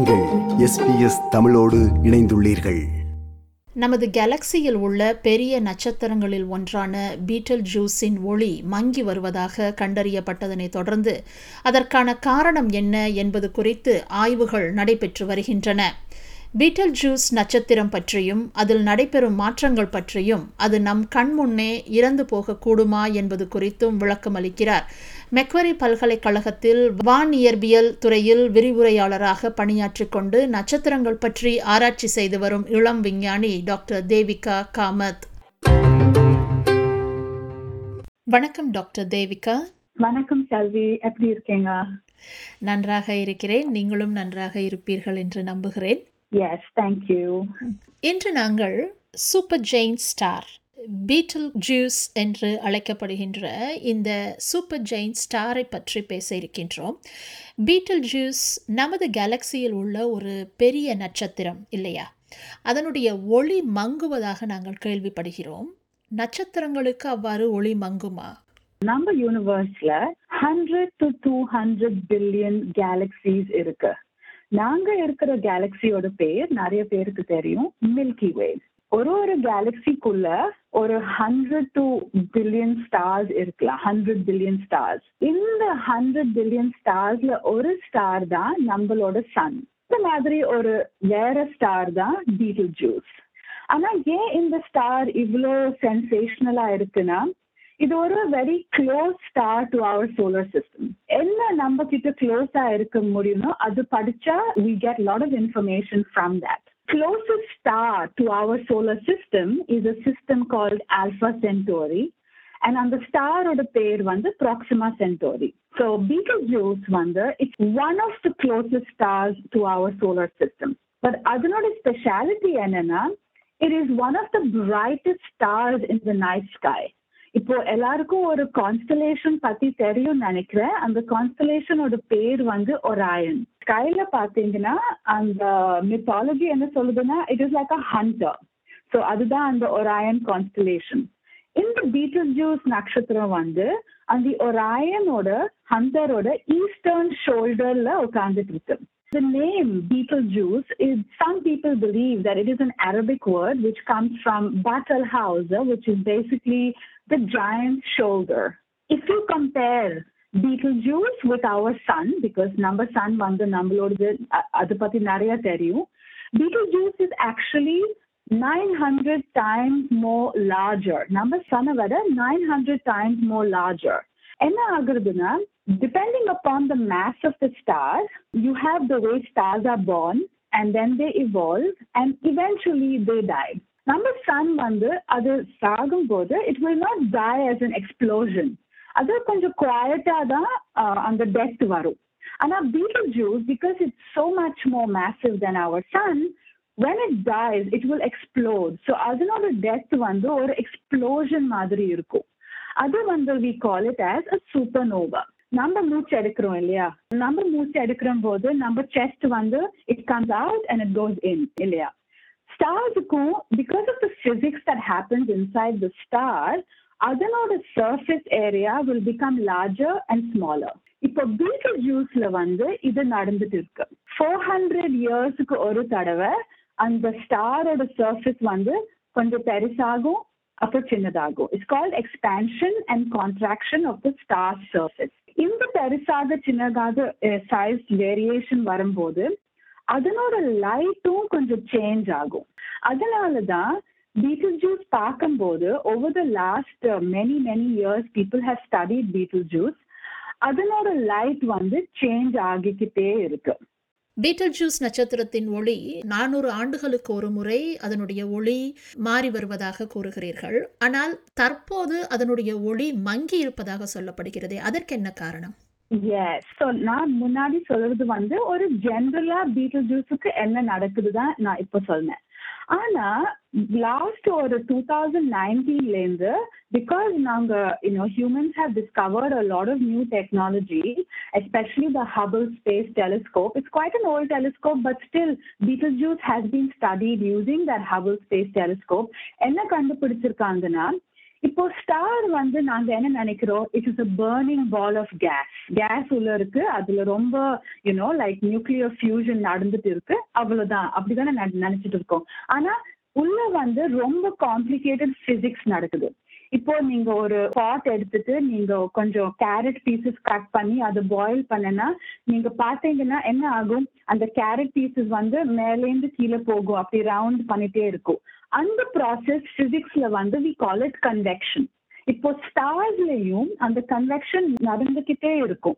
நீங்கள் எஸ்பிஎஸ் தமிழோடு இணைந்துள்ளீர்கள் நமது கேலக்சியில் உள்ள பெரிய நட்சத்திரங்களில் ஒன்றான பீட்டல் ஜூஸின் ஒளி மங்கி வருவதாக கண்டறியப்பட்டதனைத் தொடர்ந்து அதற்கான காரணம் என்ன என்பது குறித்து ஆய்வுகள் நடைபெற்று வருகின்றன பீட்டல் ஜூஸ் நட்சத்திரம் பற்றியும் அதில் நடைபெறும் மாற்றங்கள் பற்றியும் அது நம் கண்முன்னே இறந்து போகக்கூடுமா என்பது குறித்தும் விளக்கமளிக்கிறார் மெக்வரி பல்கலைக்கழகத்தில் வானியற்பியல் துறையில் விரிவுரையாளராக பணியாற்றிக் கொண்டு நட்சத்திரங்கள் பற்றி ஆராய்ச்சி செய்து வரும் இளம் விஞ்ஞானி டாக்டர் தேவிகா காமத் வணக்கம் டாக்டர் தேவிகா வணக்கம் செல்வி எப்படி இருக்கீங்க நன்றாக இருக்கிறேன் நீங்களும் நன்றாக இருப்பீர்கள் என்று நம்புகிறேன் எஸ் தேங்க்யூ இன்று நாங்கள் super giant star Betelgeuse என்று அழைக்கப்படுகின்ற இந்த சூப்பர் ஜெயின் ஸ்டாரை பற்றி பேச இருக்கின்றோம் பீட்டில் ஜூஸ் நமது கேலக்சியில் உள்ள ஒரு பெரிய நட்சத்திரம் இல்லையா அதனுடைய ஒளி மங்குவதாக நாங்கள் கேள்விப்படுகிறோம் நட்சத்திரங்களுக்கு அவ்வாறு ஒளி மங்குமா நம்ம யூனிவர்ஸ்ல hundred to two hundred billion galaxies இருக்கு நாங்க இருக்கிற கேலக்சியோட பேர் நிறைய பேருக்கு தெரியும் மில்கி வே ஒரு ஒரு கேலக்சிக்குள்ள ஒரு ஹண்ட்ரட் டு பில்லியன் ஸ்டார்ஸ் இருக்கலாம் ஹண்ட்ரட் பில்லியன் ஸ்டார்ஸ் இந்த ஹண்ட்ரட் பில்லியன் ஸ்டார்ஸ்ல ஒரு ஸ்டார் தான் நம்மளோட சன் இந்த மாதிரி ஒரு வேற ஸ்டார் தான் பீட்டில் ஜூஸ் ஆனா ஏன் இந்த ஸ்டார் இவ்வளோ சென்சேஷனலா இருக்குன்னா இது ஒரு very close star to our solar system என்ன நம்ம கிட்ட க்ளோஸா இருக்க முடியுமோ அது படிச்சா we get lot of information from that closest star to our solar system is a system called Alpha Centauri. And on the star or the pair one, the Proxima Centauri. So Betelgeuse one, it's one of the closest stars to our solar system. But other speciality enana, it is one of the brightest stars in the night sky. இப்போ எல்லாருக்கும் ஒரு constellation பத்தி தெரியும் நினைக்கிறேன் அந்த கான்ஸ்டலேஷனோட பேர் வந்து ஒராயன் ஸ்கைல பாத்தீங்கன்னா அந்த மித்தாலஜி என்ன சொல்லுதுன்னா it is like a hunter so அதுதான் அந்த ஒராயன் கான்ஸ்டலேஷன் இந்த பீட்டல் ஜூஸ் நட்சத்திரம் வந்து அந்த ஒராயனோட ஹண்டரோட ஈஸ்டர்ன் ஷோல்டர்ல உட்கார்ந்துட்டு இருக்கு The name Betelgeuse is some people believe that it is an Arabic word which comes from Batal Hausa, which is basically the giant's shoulder. If you compare Betelgeuse with our sun, because number sun வந்து நம்மளோடது அது பத்தி நிறைய தெரியும் Betelgeuse is actually 900 times more larger. Number sun விட 900 times more larger. என்ன ஆகுறதுன்னா depending upon the mass of the stars, you have the way stars are born and then they evolve and eventually they die. நம்ம sun வந்து அது சாகும் போது it will not die as an explosion அது கொஞ்சம் குவாய்டா தான் அந்த டெத் வரும் ஆனா Betelgeuse because it's so much more massive than our sun when it dies it will explore so அதனோட டெத் வந்து ஒரு எக்ஸ்ப்ளோஷன் மாதிரி இருக்கும் அது வந்து we call it as a supernova நம்ம மூச்சு எடுக்கிறோம் இல்லையா நம்ம மூச்சு எடுக்கிற போது நம்ம செஸ்ட் வந்து it comes out and it goes in இல்லையா ஸ்டார்ஸுக்கும் because of the physics that happens inside the star அதனோட surface area will become larger and smaller இப்போ பீட்டல் ஜூஸ்ல வந்து இது நடந்துட்டு இருக்கு ஃபோர் ஹண்ட்ரட் இயர்ஸுக்கு ஒரு தடவை அந்த ஸ்டாரோட சர்ஃபேஸ் வந்து கொஞ்சம் பெருசாகும் அப்புறம் சின்னதாகும் it's called expansion and contraction of the star surface இந்த பெருசாக சின்னதாக சைஸ் வேரியேஷன் வரும்போது அதனோட லைட்டும் கொஞ்சம் சேஞ்ச் ஆகும் அதனால தான் பீட்டில் ஜூஸ் பார்க்கும்போது over the last many many years people have studied Betelgeuse அதனோட லைட் வந்து சேஞ்ச் ஆகிக்கிட்டே இருக்கு பீட்டல் ஜூஸ் நட்சத்திரத்தின் ஒளி நானூறு ஆண்டுகளுக்கு ஒரு முறை அதனுடைய ஒளி மாறி வருவதாக கூறுகிறீர்கள் ஆனால் தற்போது அதனுடைய ஒளி மங்கி இருப்பதாக சொல்லப்படுகிறது அதற்கு என்ன காரணம் எஸ் ஸோ நான் முன்னாடி சொல்றது வந்து ஒரு ஜென்ரலா பீட்டல் ஜூஸுக்கு என்ன நடக்குது தான் நான் இப்போ சொன்னேன் ஆனா லாஸ்ட் ஒரு டூ தௌசண்ட் நைன்டீன்ல இருந்து பிகாஸ் நாங்க you know humans have discovered a lot of new technology especially the Hubble space telescope it's quite an old telescope but still Betelgeuse has been studied using that Hubble space telescope என்ன கண்டுபிடிச்சிருக்காங்கன்னா இப்போ star வந்து நாங்க என்ன நினைக்கிறோம் it is a burning ball of gas gas உள்ள இருக்கு அதுல ரொம்ப யூனோ லைக் நியூக்ளியர் ஃபியூஷன் நடந்துட்டு இருக்கு அவ்வளவுதான் அப்படிதானே நெ- நினைச்சிட்டு இருக்கோம் ஆனா உள்ள வந்து ரொம்ப காம்ப்ளிகேட்டட் பிசிக்ஸ் நடக்குது இப்போ நீங்க ஒரு பாட் எடுத்துட்டு நீங்க கொஞ்சம் கேரட் பீசஸ் கட் பண்ணி அதை பாயில் பண்ணனா நீங்க பாத்தீங்கன்னா என்ன ஆகும் அந்த கேரட் பீசஸ் வந்து மேலேந்து கீழே போகும் அப்படி ரவுண்ட் பண்ணிட்டே இருக்கும் அந்த ப்ராசஸ் பிசிக்ஸ்ல வந்து வி கால் இட் கன்வெக்ஷன் இப்போ ஸ்டார்ஸ்லயும் அந்த கன்வெக்ஷன் நடந்துகிட்டே இருக்கும்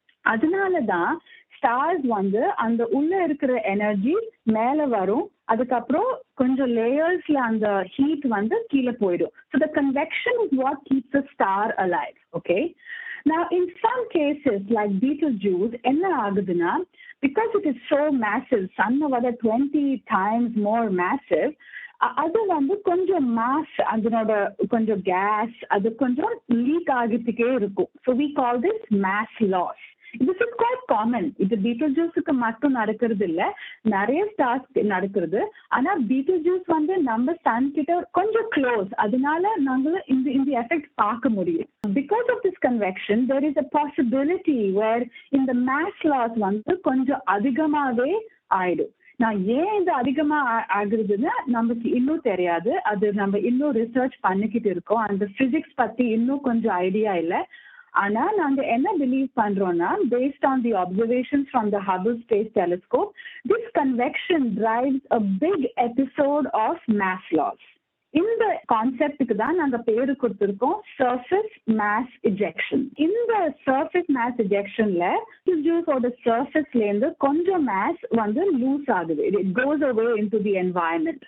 அதனாலதான் ஸ்டார்ஸ் வந்து அந்த உள்ள இருக்கிற எனர்ஜி மேல வரும் அதுக்கப்புறம் கொஞ்சம் லேயர்ஸ்ல அந்த ஹீட் வந்து கீழே போயிடும் so the convection is what keeps a star alive okay Now, in some cases, like Betelgeuse, என்ன ஆகுதுன்னா because it is so massive, sun விட டுவெண்ட்டி times more massive, அ- அது வந்து கொஞ்சம் மாஸ் அதனோட கொஞ்சம் கேஸ் அது கொஞ்சம் லீக் ஆகிட்டே இருக்கும் so we call this mass loss this is quite common இது பீட்டல் ஜூஸுக்கு மட்டும் நடக்கிறது இல்ல நிறைய ஸ்டார்ஸ் நடக்கிறது ஆனா பீட்டல் ஜூஸ் வந்து நம்ம சன் கிட்ட கொஞ்சம் க்ளோஸ் அதனால நாங்க இந்த இந்த எஃபெக்ட் பார்க்க முடியும் because of this convection there is a possibility where இந்த மேஸ் லாஸ் வந்து கொஞ்சம் அதிகமாவே ஆயிடும் நான் ஏன் இது அதிகமா ஆ- ஆகுறதுன்னு நமக்கு இன்னும் தெரியாது அது நம்ம இன்னும் ரிசர்ச் பண்ணிக்கிட்டு இருக்கோம் அந்த பிசிக்ஸ் பத்தி இன்னும் கொஞ்சம் ஐடியா இல்ல ஆனா நாங்க என்ன பிலீவ் பண்றோம்னா based on the observations from the Hubble space telescope this convection drives a big episode of mass loss இந்த கான்செப்டுக்கு தான் நாங்க பேரு கொடுத்திருக்கோம் சர்ஃபேஸ் மேஸ் இஜெக்ஷன் இந்த சர்ஃபேஸ் மேஸ் இஜெக்ஷன்ல ஜூஸோட சர்ஃபேஸ்ல இருந்து கொஞ்சம் மேஸ் வந்து லூஸ் ஆகுது it goes away into the environment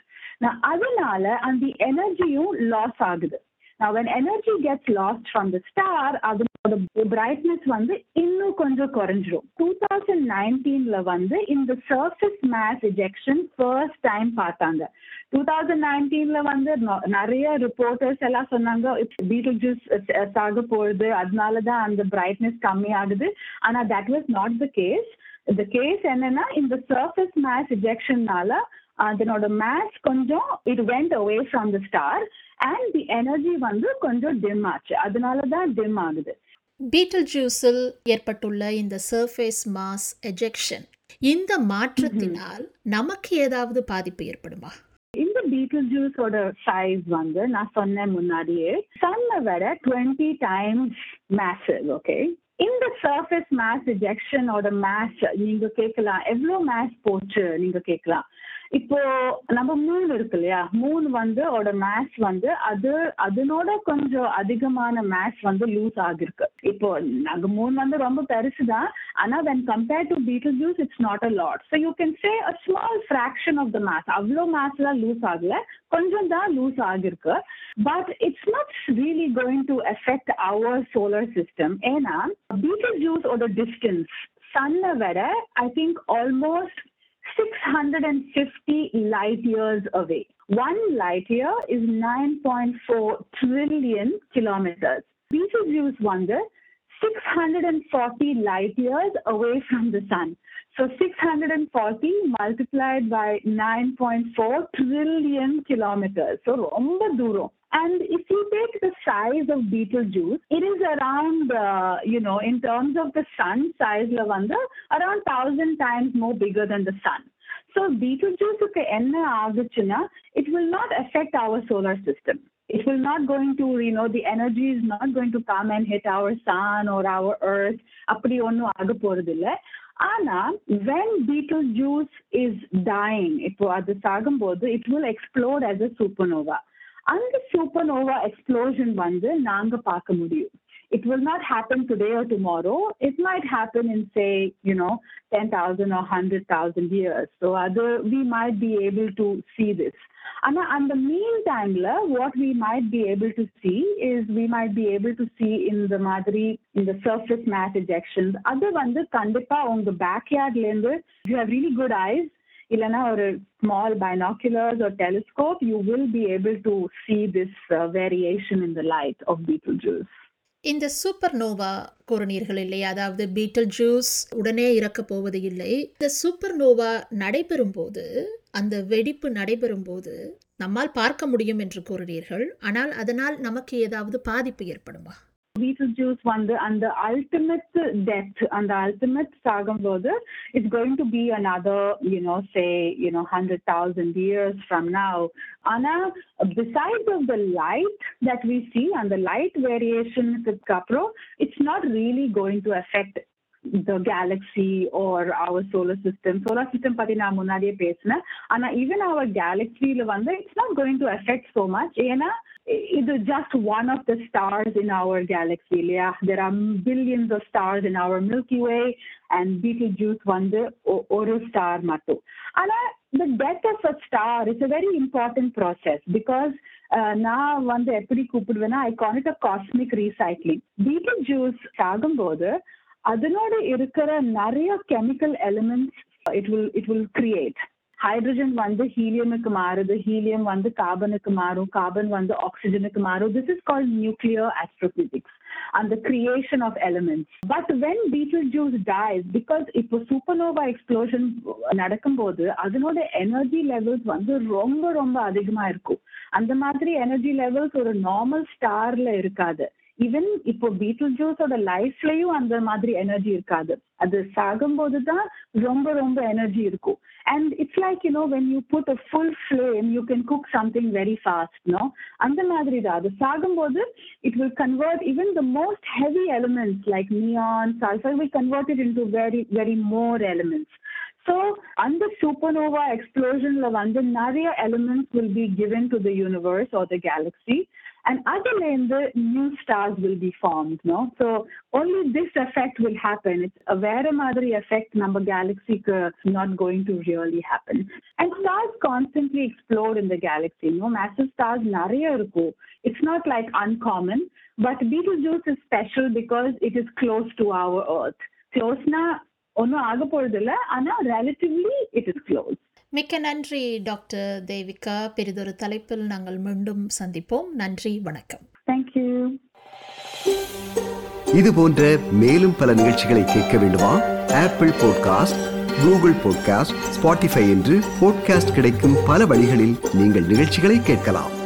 அதனால அந்த எனர்ஜியும் லாஸ் ஆகுது Now, when energy gets lost from the star, அதோட brightness வந்து இன்னும் கொஞ்சம் குறைஞ்சிரும் டூ தௌசண்ட் நைன்டீன்ல வந்து இந்த surface mass ejection first time பார்த்தாங்க டூ தௌசண்ட் நைன்டீன்ல வந்து நொ- நிறைய ரிப்போர்ட்டர்ஸ் எல்லாம் சொன்னாங்க பீட்டல் ஜூஸ் சாக போகுது அதனால தான் அந்த பிரைட்னஸ் கம்மி ஆகுது ஆனா that was not the case இந்த கேஸ் என்னன்னா இந்த சர்ஃபேஸ் மேஸ் இஜெக்ஷன்னால அதனோட மேஸ் கொஞ்சம் it went away from the star and the energy வந்து கொஞ்சம் டிம் ஆச்சு அதனால தான் டிம் ஆகுது பீட்டல் ஜூஸில் ஏற்பட்டுள்ள இந்த சர்ஃபேஸ் மாஸ் எஜெக்ஷன் இந்த மாற்றத்தினால் நமக்கு ஏதாவது பாதிப்பு ஏற்படுமா இந்த பீட்டில் ஜூஸோட சைஸ் வந்து நான் சொன்னேன் முன்னாடியே சன்னை விட டுவெண்ட்டி டைம்ஸ் மேசிவ் ஓகே இந்த சர்ஃபேஸ் மேஸ் இஜெக்ஷனோட மேஸ் நீங்க கேட்கலாம் எவ்வளவு மேஸ் போச்சு நீங்க கேட்கலாம் இப்போ நம்ம மூன் இருக்கு இல்லையா மூன் வந்து ஓட மேஸ் வந்து அது அதனோட கொஞ்சம் அதிகமான மேஸ் வந்து லூஸ் ஆகிருக்கு இப்போ நாங்க மூன் வந்து ரொம்ப பெருசு தான் ஆனா when compared to Betelgeuse it's not a lot so you can say a small fraction of the mass அவ்வளோ மேஸ்லாம் லூஸ் ஆகல கொஞ்சம் தான் லூஸ் ஆகிருக்கு but it's not really going to effect our solar system ஏன்னா Betelgeuse ஓட distance சன்னை விட I think almost 650 light years away. One light year is 9.4 trillion kilometers. Betelgeuse wonder 640 light years away from the sun. So 640 multiplied by 9.4 trillion kilometers. So ரொம்ப தூரம். And if you take the size of Betelgeuse, it is around, uh, you know, in terms of the sun size, lavanda, around thousand times more bigger than the sun. So Betelgeuse என்ன ஆகுச்சுன்னா it will not affect our solar system. It will not going to, you know, the energy is not going to come and hit our sun or our earth. அப்படி ஒன்றும் ஆக போறது இல்ல ஆனா when Betelgeuse is dying, இப்போ அது சாகும்போது it will explode as a supernova. அந்த சூப்பர்னோவா எக்ஸ்ப்ளோஷன் வந்து நாங்க பார்க்க முடியும் it will not happen today or tomorrow it might happen in say you know 10000 or 100000 years so other we might be able to see this ஆனா அந்த mean டைம்ல what we might be able to see is we might be able to see இந்த மாதிரி இந்த surface maze இஜெக்ஷன்ஸ் அது வந்து கண்டிப்பா உங்க பேக்யார்ட்ல இருந்து you have really good eyes இல்லைன்னா ஒரு ஸ்மால் பைனாக்குலர்ஸ் ஒரு telescope you will be able to see this variation in the light of Betelgeuse இந்த சூப்பர் நோவா கூறினீர்கள் இல்லையா அதாவது பீட்டல் ஜூஸ் உடனே இறக்கப் போவது இல்லை இந்த சூப்பர் நோவா நடைபெறும் போது அந்த வெடிப்பு நடைபெறும்போது நம்மால் பார்க்க முடியும் என்று கூறுகிறீர்கள் ஆனால் அதனால் நமக்கு ஏதாவது பாதிப்பு ஏற்படுமா Beetlejuice வந்து அந்த ultimate death அந்த ultimate சாகும்போது it's going to be another you know say you know 100,000 years from now ஆனா besides of the light that we see and the light variation அப்புறம் it's not really going to affect the galaxy or our solar system solar system பத்தி நான் முன்னாடியே பேசினேன் ஆனா even our galaxy வந்து it's not going to affect so much ஏன்னா இது just one of the stars in our galaxy இல்லையா there are billions of stars in our milky way and betelgeuse வந்து ஒ- ஒரு star மட்டும் ஆனா the death of a star is a very important process because uh, நான் வந்து எப்படி கூப்பிடுவேன்னா I call it a cosmic recycling Betelgeuse ஆகும்போது அதனோட இருக்கிற நிறைய chemical elements it will it will create hydrogen வந்து ஹீலியமுக்கு மாறுது ஹீலியம் வந்து கார்பனுக்கு மாறும் கார்பன் வந்து ஆக்சிஜனுக்கு மாறும் this is called nuclear astrophysics அந்த creation of elements but when Betelgeuse dies because இப்போ சூப்பர்னோவா எக்ஸ்ப்ளோஷன் நடக்கும்போது அதனோட எனர்ஜி லெவல்ஸ் வந்து ரொம்ப ரொம்ப அதிகமா இருக்கும் அந்த மாதிரி எனர்ஜி லெவல்ஸ் ஒரு நார்மல் ஸ்டார்ல இருக்காது ஈவன் இப்போ பீட்டில் ஜூஸோட லைஃப்லயும் அந்த மாதிரி எனர்ஜி இருக்காது அது சாகும்போது தான் ரொம்ப ரொம்ப எனர்ஜி இருக்கும் and it's like you know when you put a full flame you can cook something very fast no அந்த மாதிரி தான் அது சாகும்போது it will convert even the most heavy elements like neon sulphur will convert it into very very more elements so அந்த supernova எக்ஸ்ப்ளோஷன்ல வந்து நிறைய elements will be given to the universe or the galaxy and அதுலேருந்து new stars will be formed no so only this effect will happen. It's a வேற மாதிரி effect நம்ம கேலக்சிக்கு not going to really happen. And stars constantly explode in the galaxy. No massive stars நிறைய இருக்கும். It's not like uncommon, but Betelgeuse is special because it is close to our Earth. Closeனா ஒன்றும் ஆக போறது இல்ல ஆனா relatively it is close. மிக்க நன்றி doctor Devika பெரிதொரு தலைப்பில் நாங்கள் மீண்டும் சந்திப்போம் நன்றி வணக்கம் Thank you. இது போன்ற மேலும் பல நிகழ்ச்சிகளை கேட்க வேண்டுமா Apple podcast Google podcast Spotify என்று பாட்காஸ்ட் கிடைக்கும் பல வழிகளில் நீங்கள் நிகழ்ச்சிகளை கேட்கலாம்